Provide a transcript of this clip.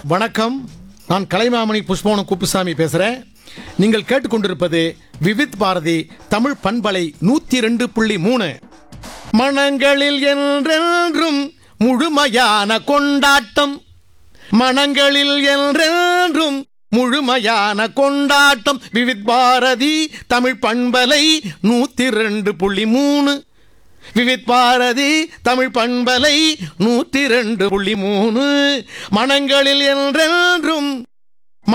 வணக்கம் நான் கலைமாமணி புஷ்பவனம் குப்புசாமி பேசுகிறேன் நீங்கள் கேட்டுக்கொண்டிருப்பது விவித் பாரதி தமிழ் பண்பலை நூற்றி ரெண்டு புள்ளி மூணு மனங்களில் என்றென்றும் முழுமையான கொண்டாட்டம் மனங்களில் என்றென்றும் முழுமையான கொண்டாட்டம் விவித் பாரதி தமிழ் பண்பலை நூற்றி ரெண்டு புள்ளி மூணு விவித் பாரதி தமிழ் பண்பலை நூற்றி ரெண்டு புள்ளி மூணு மனங்களில் என்றென்றும்